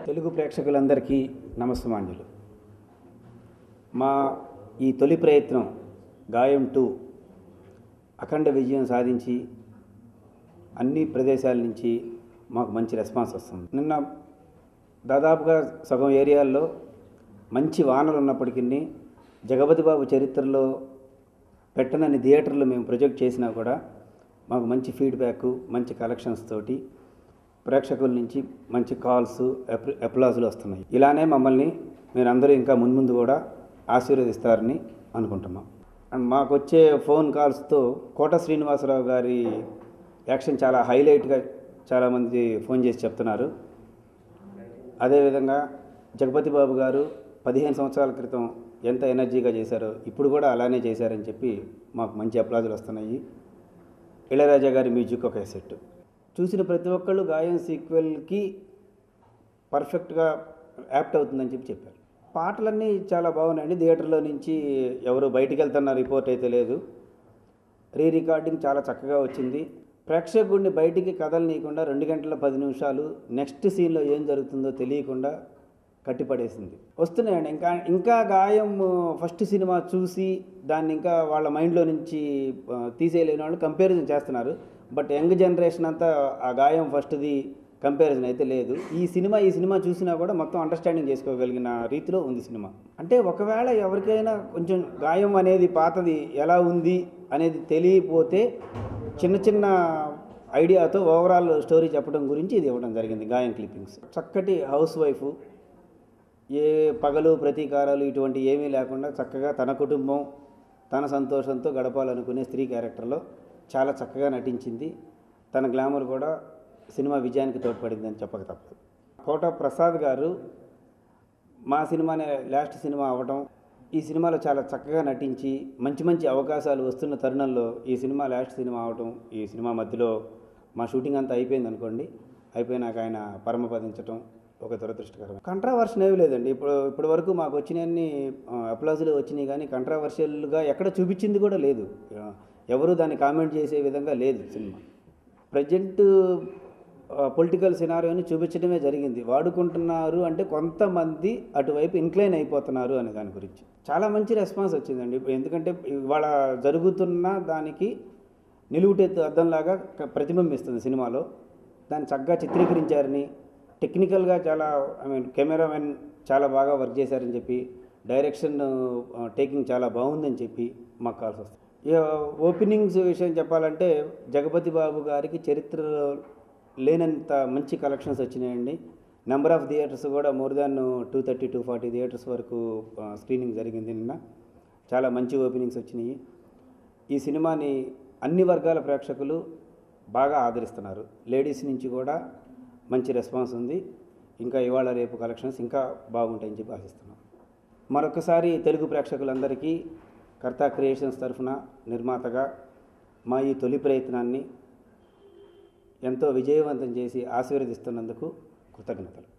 తెలుగు ప్రేక్షకులందరికీ నమస్సమాంజలు మా ఈ తొలి ప్రయత్నం గాయం టూ అఖండ విజయం సాధించి అన్ని ప్రదేశాల నుంచి మాకు మంచి రెస్పాన్స్ వస్తుంది నిన్న దాదాపుగా సగం ఏరియాల్లో మంచి వానలు ఉన్నప్పటికీ జగపతి బాబు చరిత్రలో పెట్టనని థియేటర్లు మేము ప్రొజెక్ట్ చేసినా కూడా మాకు మంచి ఫీడ్బ్యాక్ మంచి కలెక్షన్స్ తోటి ప్రేక్షకుల నుంచి మంచి కాల్స్ అప్లాజులు వస్తున్నాయి ఇలానే మమ్మల్ని మీరందరూ ఇంకా ముందు కూడా ఆశీర్వదిస్తారని అనుకుంటున్నాం అండ్ మాకు వచ్చే ఫోన్ కాల్స్తో కోట శ్రీనివాసరావు గారి యాక్షన్ చాలా హైలైట్గా చాలామంది ఫోన్ చేసి చెప్తున్నారు అదేవిధంగా జగపతి బాబు గారు పదిహేను సంవత్సరాల క్రితం ఎంత ఎనర్జీగా చేశారో ఇప్పుడు కూడా అలానే చేశారని చెప్పి మాకు మంచి అప్లాజులు వస్తున్నాయి ఇళయరాజా గారి మ్యూజిక్ ఒక సెట్ చూసిన ప్రతి ఒక్కళ్ళు గాయం సీక్వెల్కి పర్ఫెక్ట్గా యాప్ట్ అవుతుందని చెప్పి చెప్పారు పాటలన్నీ చాలా బాగున్నాయండి థియేటర్లో నుంచి ఎవరు బయటికి వెళ్తున్న రిపోర్ట్ అయితే లేదు రీ రికార్డింగ్ చాలా చక్కగా వచ్చింది ప్రేక్షకుడిని బయటికి కదలనీయకుండా రెండు గంటల పది నిమిషాలు నెక్స్ట్ సీన్లో ఏం జరుగుతుందో తెలియకుండా కట్టిపడేసింది వస్తున్నాయండి ఇంకా ఇంకా గాయం ఫస్ట్ సినిమా చూసి దాన్ని ఇంకా వాళ్ళ మైండ్లో నుంచి ఆ, తీసేయలేని వాళ్ళు కంపారిజన్ చేస్తున్నారు బట్ యంగ్ జనరేషన్ అంతా ఆ గాయం ఫస్ట్ది కంపారిజన్ అయితే లేదు ఈ సినిమా ఈ సినిమా చూసినా కూడా మొత్తం అండర్స్టాండింగ్ చేసుకోగలిగిన రీతిలో ఉంది సినిమా అంటే ఒకవేళ ఎవరికైనా కొంచెం గాయం అనేది పాతది ఎలా ఉంది అనేది తెలియపోతే చిన్న చిన్న ఐడియాతో ఓవరాల్ స్టోరీ చెప్పడం గురించి ఇది ఇవ్వడం జరిగింది గాయం క్లిప్పింగ్స్ చక్కటి హౌస్ వైఫ్ ఏ పగలు ప్రతీకారాలు ఇటువంటి ఏమీ లేకుండా చక్కగా తన కుటుంబం తన సంతోషంతో గడపాలనుకునే స్త్రీ క్యారెక్టర్లో చాలా చక్కగా నటించింది తన గ్లామర్ కూడా సినిమా విజయానికి తోడ్పడిందని చెప్పక తప్పదు కోట ప్రసాద్ గారు మా సినిమానే లాస్ట్ సినిమా అవ్వటం ఈ సినిమాలో చాలా చక్కగా నటించి మంచి మంచి అవకాశాలు వస్తున్న తరుణంలో ఈ సినిమా లాస్ట్ సినిమా అవటం ఈ సినిమా మధ్యలో మా షూటింగ్ అంతా అయిపోయింది అనుకోండి అయిపోయినాక ఆయన పరమపదించటం ఒక దురదృష్టకరం కంట్రావర్షన్ ఏమీ లేదండి ఇప్పుడు ఇప్పటి వరకు మాకు వచ్చినన్ని అప్లాజులు వచ్చినాయి కానీ కంట్రావర్షియల్గా ఎక్కడ చూపించింది కూడా లేదు ఎవరు దాన్ని కామెంట్ చేసే విధంగా లేదు సినిమా ప్రజెంట్ పొలిటికల్ సినారియోని చూపించడమే జరిగింది వాడుకుంటున్నారు అంటే కొంతమంది అటువైపు ఇన్క్లైన్ అయిపోతున్నారు అనే దాని గురించి చాలా మంచి రెస్పాన్స్ వచ్చిందండి ఇప్పుడు ఎందుకంటే ఇవాళ జరుగుతున్న దానికి నిలువుటెత్తు అద్దంలాగా క- ప్రతిబింబిస్తుంది సినిమాలో దాన్ని చక్కగా చిత్రీకరించారని టెక్నికల్గా చాలా ఐ మీన్ కెమెరామెన్ చాలా బాగా వర్క్ చేశారని చెప్పి డైరెక్షన్ టేకింగ్ చాలా బాగుందని చెప్పి మాకు కాల్స్ వస్తాయి ఇక ఓపెనింగ్స్ విషయం చెప్పాలంటే జగపతి బాబు గారికి చరిత్రలో లేనంత మంచి కలెక్షన్స్ వచ్చినాయండి నెంబర్ ఆఫ్ థియేటర్స్ కూడా more than two thirty two forty theatres వరకు స్క్రీనింగ్ జరిగింది నిన్న చాలా మంచి ఓపెనింగ్స్ వచ్చినాయి ఈ సినిమాని అన్ని వర్గాల ప్రేక్షకులు బాగా ఆదరిస్తున్నారు లేడీస్ నుంచి కూడా మంచి రెస్పాన్స్ ఉంది ఇంకా ఇవాళ రేపు కలెక్షన్స్ ఇంకా బాగుంటాయని చెప్పి ఆశిస్తున్నాం మరొకసారి తెలుగు ప్రేక్షకులందరికీ కర్తా క్రియేషన్స్ తరఫున నిర్మాతగా మా ఈ తొలి ప్రయత్నాన్ని ఎంతో విజయవంతం చేసి ఆశీర్వదిస్తున్నందుకు కృతజ్ఞతలు